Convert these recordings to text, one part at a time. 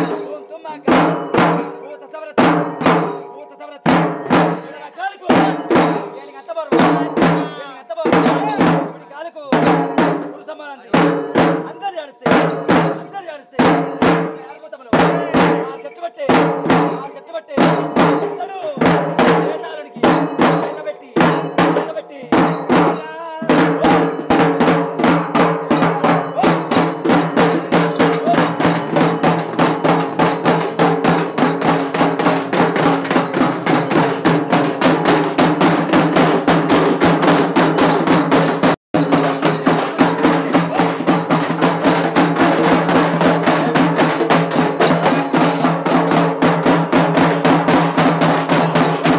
ఓం తుమ్మక భూత సవరత భూత సవరత ఇలా కాలుకు ఏనికి అత్తబరు ఏనికి అత్తబరు ఇప్పుడు కాలుకు గురు సమానంది అందరు జాడిస్తే అందరు జాడిస్తే ఆడిపోతామను ఆ చెట్టు బట్టే ఆ చెట్టు బట్టే అందరూ వేతాళుడికి ఎండబెట్టి ఎండబెట్టి ఆ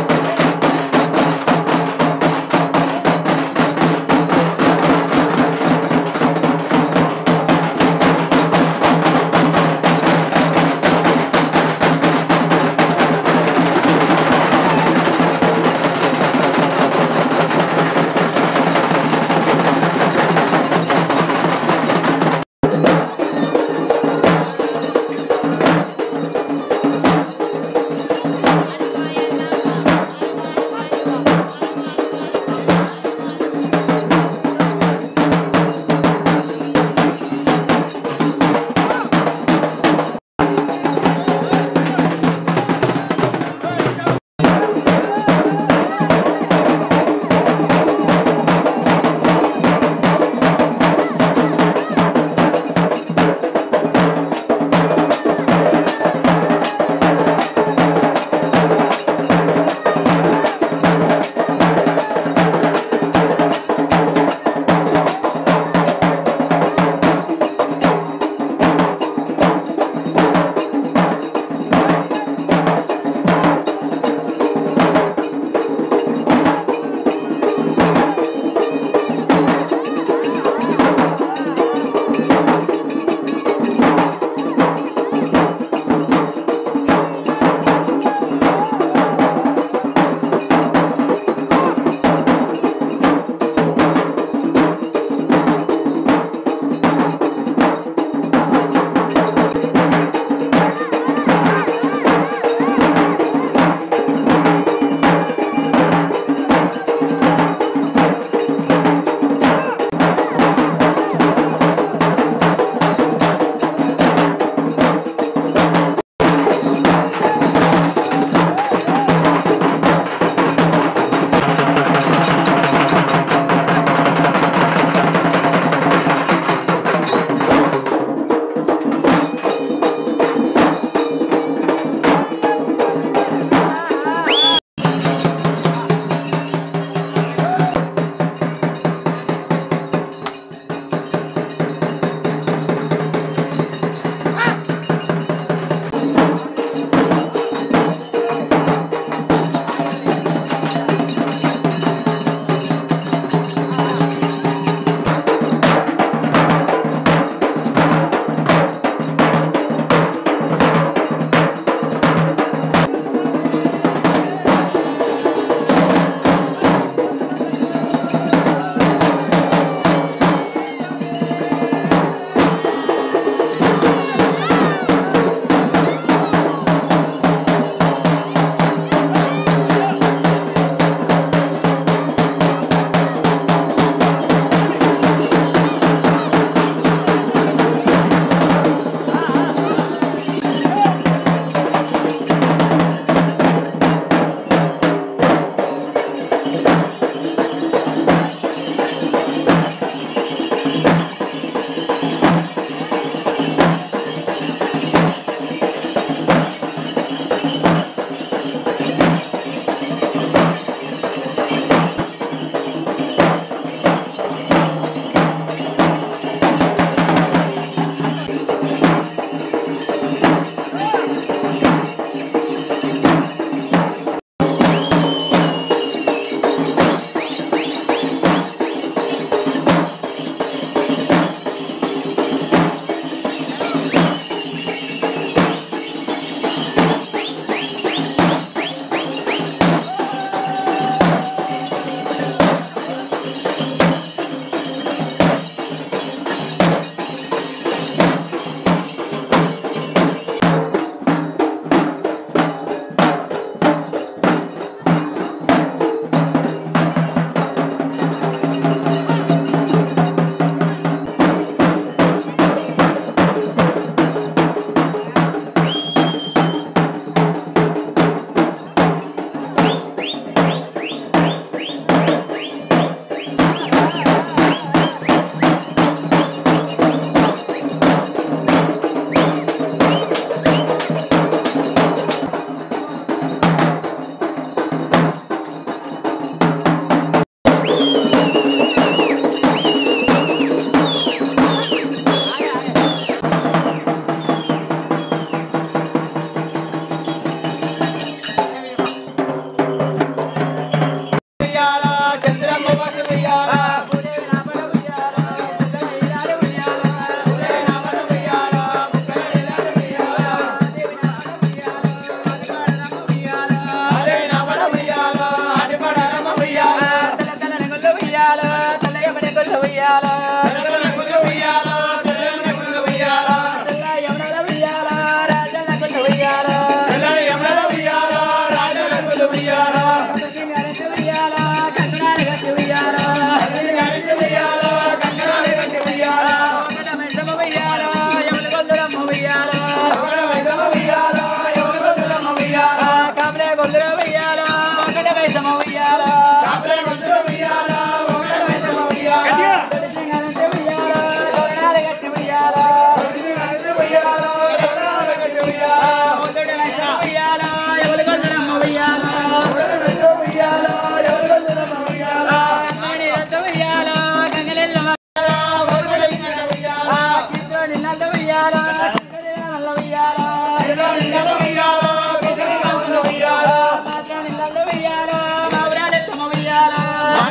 అందులో నిన్నలు ఉయ్యాలో బిడ్డలు నవ్వులు ఉయ్యాలో మాత్రం నిన్నలు ఉయ్యాలో మౌరాలెత్తమ ఉయ్యాలో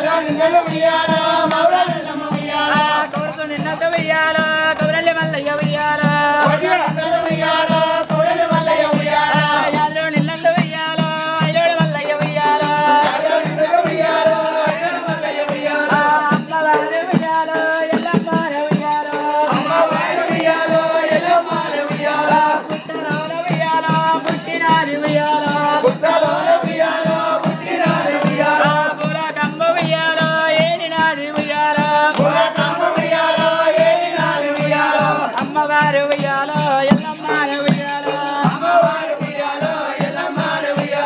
కోరుకు నిన్నలు ఉయ్యాలో కౌరల్లి మల్లయ్య ఉయ్యాలో యాదలో నిన్నలు ఉయ్యాలో ఐలోడు మల్లయ్య ఉయ్యాలో అమ్మవారు ఉయ్యాలో ఎల్లమ్మార ఉయ్యాలో పుట్టలోన ఉయ్యాలో పుట్టినాది ఉయ్యాలో పూలకమ్మ ఉయ్యాలో ఏడినాది ఉయ్యాలో అమ్మవారు ఉయ్యాలో ఎల్లమ్మార ఉయ్యాలో అమ్మవారు ఉయ్యాలో ఎల్లమ్మార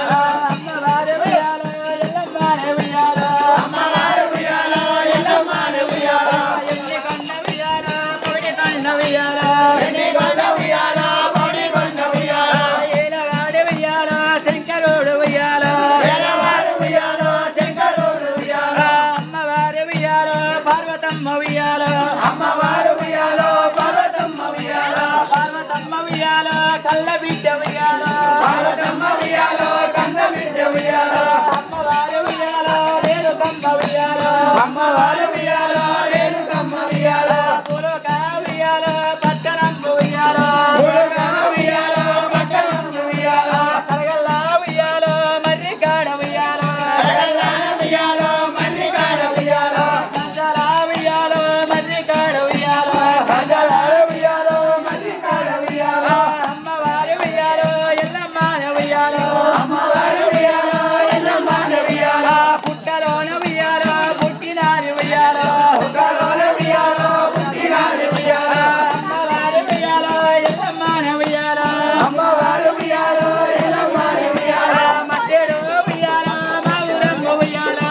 ఉయ్యాలో ఎన్ని కొండ ఉయ్యాలో కోడి కొండ ఉయ్యాలో ఏలవాడు ఉయ్యాలో శంకరుడు ఉయ్యాలో అమ్మవారు ఉయ్యాలో పార్వతమ్మ ఉయ్యాలో అమ్మవారు ఉయ్యాలో పార్వతమ్మ ఉయ్యాలో పార్వతమ్మ ఉయ్యాలో కళ్ళ బిడ్డ ఉయ్యాలో పార్వతమ్మ ఉయ్యాలో కన్న బిడ్డ ఉయ్యాలో అమ్మవారు ఉయ్యాలో రేణుకమ్మ ఉయ్యాలో అమ్మవారు ఉయ్యాలో రేణుకమ్మ ఉయ్యాలో పులక ఉయ్యాలో పట్టణమ్మ ఉయ్యాలో పులకమ్మ ఉయ్యాలో పట్టణమ్మ ఉయ్యాలో కరగల్ల ఉయ్యాలో మర్రికాడ ఉయ్యాలో అడగల్లాన ఉయ్యాలో మర్రికాడ ఉయ్యాలో కంజర ఉయ్యాలో మర్రికాడ ఉయ్యాలో గజలాల ఉయ్యాలో మర్రికాడ ఉయ్యాలో అమ్మవారు ఉయ్యాలో ఎల్లమ్మాన ఉయ్యాలో అమ్మవారు ఉయ్యాలో ఎల్లమ్మాన ఉయ్యాలో పుట్టలోన ఉయ్యాలో పుట్టినారి ఉయ్యాలో పుట్టలోన ఉయ్యాలో పుట్టినారి ఉయ్యాలో అమ్మవారు ఉయ్యాలో ఎల్లమ్మాన ఉయ్యాలో అమ్మవారు ఉయ్యాలో ఎల్లమ్మాన ఉయ్యాలో మధ్యలో ఉయ్యాలో మా ఊరమ్మ ఉయ్యాలో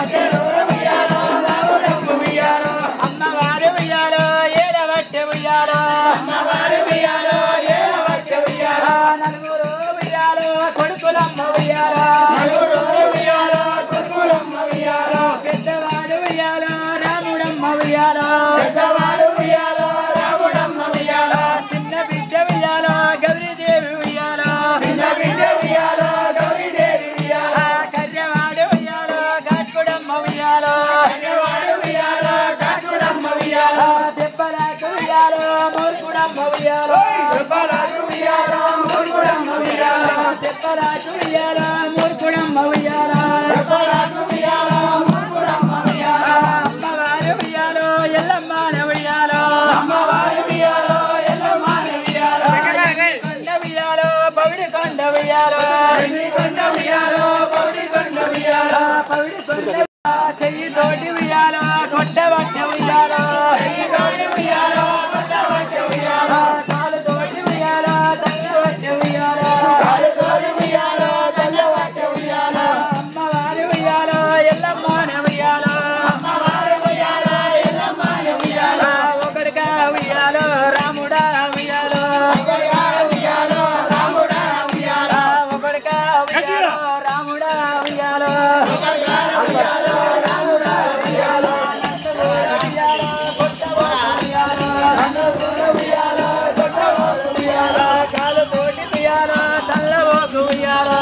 ఉయ్యాలో రావుడమ్మ ఉయ్యాలో అమ్మవారు ఉయ్యాలో ఏడవట్టె ఉయ్యాలో అమ్మవారు ఉయ్యాలో ఏడవట్ట ఉయ్యాలో నలుగురు ఉయ్యాలో కొడుకులమ్మ ఉయ్యాలో నలుగురు ఉయ్యాలో కొడుకులమ్మ ఉయ్యాలో పెద్దవాడు ఉయ్యాలో రాముడమ్మ ఉయ్యాలో పెద్దవాడు ఉయ్యాలో రావుడమ్మ ఉయ్యాలో చిన్న బిడ్డ ఉయ్యాలో గౌరీదేవి ఉయ్యాలో చిన్న బిడ్డ ఉయ్యాలో గౌరీదేవి ఉయ్యాలో కర్యవాడు ఉయ్యాలో గాట్కుడమ్మ ఉయ్యాలో కన్యవాడు ఉయ్యాలో కాకుడమ్మ ఉయ్యాలో దెబ్బలాకు ఉయ్యాలో మూర్ఖుడమ్మ ఉయ్యాలో దుర్బలాకు ఉయ్యాలో మూర్ఖుడమ్మ ఉయ్యాలో దెబ్బలాకు ఉయ్యాలో మూర్ఖుడమ్మ ఉయ్యాలో దుర్బలాకు ఉయ్యాలో మూర్ఖుడమ్మ ఉయ్యాలో అమ్మవారు ఉయ్యాలో ఎల్లమ్మాన ఉయ్యాలో అమ్మవారు ఉయ్యాలో ఎల్లమ్మాన ఉయ్యాలో కొండ ఉయ్యాలో పౌడి కొండ ఉయ్యాలో వెండి కొండ ఉయ్యాలో పౌడి కొండ ఉయ్యాలో పౌడి కొండ చెయ్యి తోటి ఉయ్యాలో కొట్టబట్ట ఉయ్యాలో తోడి ఉయ్యాలో కొట్టబట్ట ఉయ్యాలో కాలు తోటి ఉయ్యాలో తగ్గబట్ట ఉయ్యాలో కాలు తోడి ఉయ్యాలో తెల్లబట్ట ఉయ్యాలో అమ్మవారు ఉయ్యాలో ఎల్లమ్మాన ఉయ్యాలో అమ్మవారు ఉయ్యాలో ఎల్లమ్మాన ఉయ్యాలో ఒకడిగా ఉయ్యాలో రాముడా ఉయ్యాలో అయ్యగారు ఉయ్యాలో రాముడా ఉయ్యాలో ఒకడిగా ఉయ్యాలో రాముడా ఉయ్యాలో ఒకగారు ఉయ్యాలో రాముడా ఉయ్యాలో ఉయ్యాలో కొట్టబోత ఉయ్యాలో నన్ను ఉయ్యాలో కొట్టబోతు ఉయ్యాలో కాలు తోటి ఉయ్యాలో తల్లబోకు ఉయ్యాలో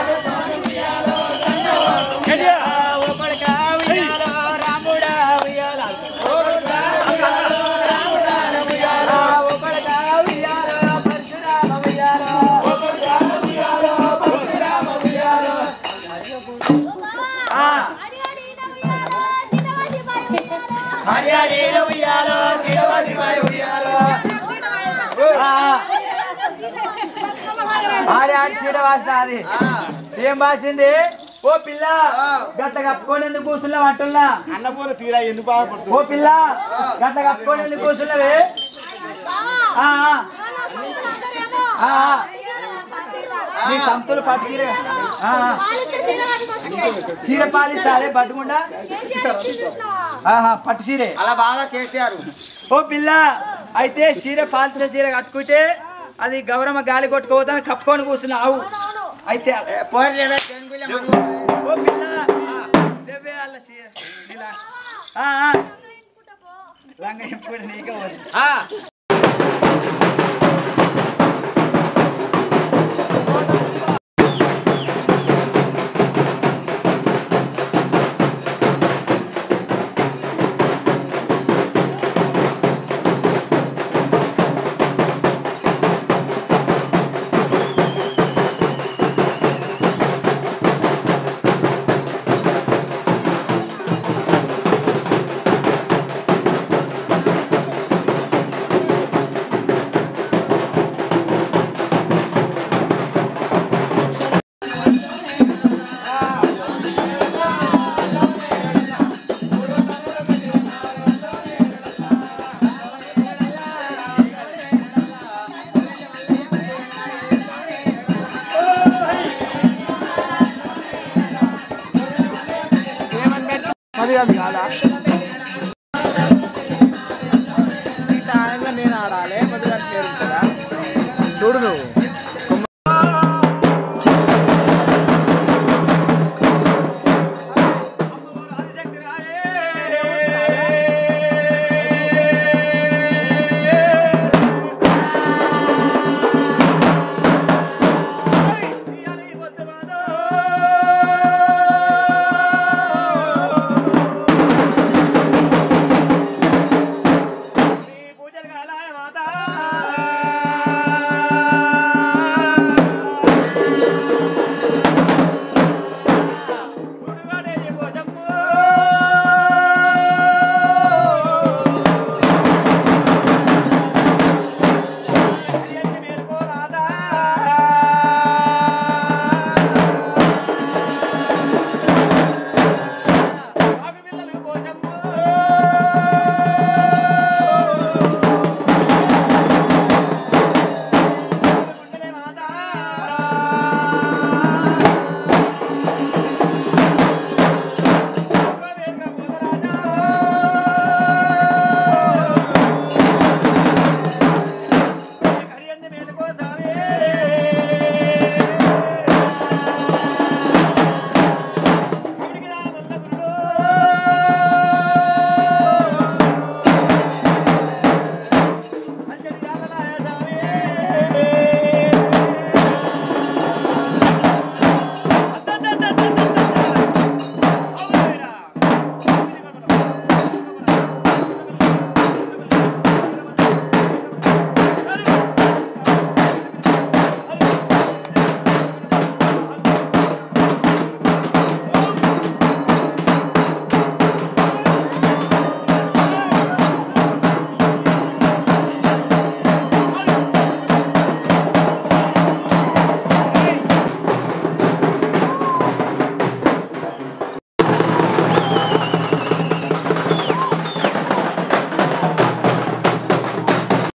ఒకడిగా ఉయ్యాలో రాముడా ఉయ్యాలో ఒకడిగా ఉయ్యాలో పరశురామ ఉయ్యాలో ఆ, హరియాడీలు ఉయ్యాలో గిడవసిపై ఉయ్యాలో ఆ, ఆడి ఆడి చీడ వాసిన అది ఏం భాషింది ఓ పిల్ల గట్ట కప్పుకొని ఎందుకు కూర్చున్నావు అంటున్నా అన్నపూర్ణ తీరా ఎందుకు బాధపడుతుంది ఓ పిల్ల గట్ట కప్పుకొని ఎందుకు కూర్చున్నవే ఆ, ఆ, ఆ, ఆ. నీ సంతులు పట్టు చీర ఆ, ఆ. చీర పాలిస్తారే పట్టుకుండా ఆహా పట్టు చీరే అలా బాగా కేసీఆర్ ఓ పిల్ల అయితే చీర పాల్చే చీర కట్టుకుంటే అది గౌరమ్మ గాలి కొట్టుకోవద్దని కప్పుకొని కూర్చున్నావు అయితే పోరు లేదా తెంగులే మనుగు ఓ పిల్ల ఆ, దేవే అల్ల చీర ఇలా. ఆ, ఆ. లంగ ఇప్పుడు నీకే పోదు. గాలి కాదా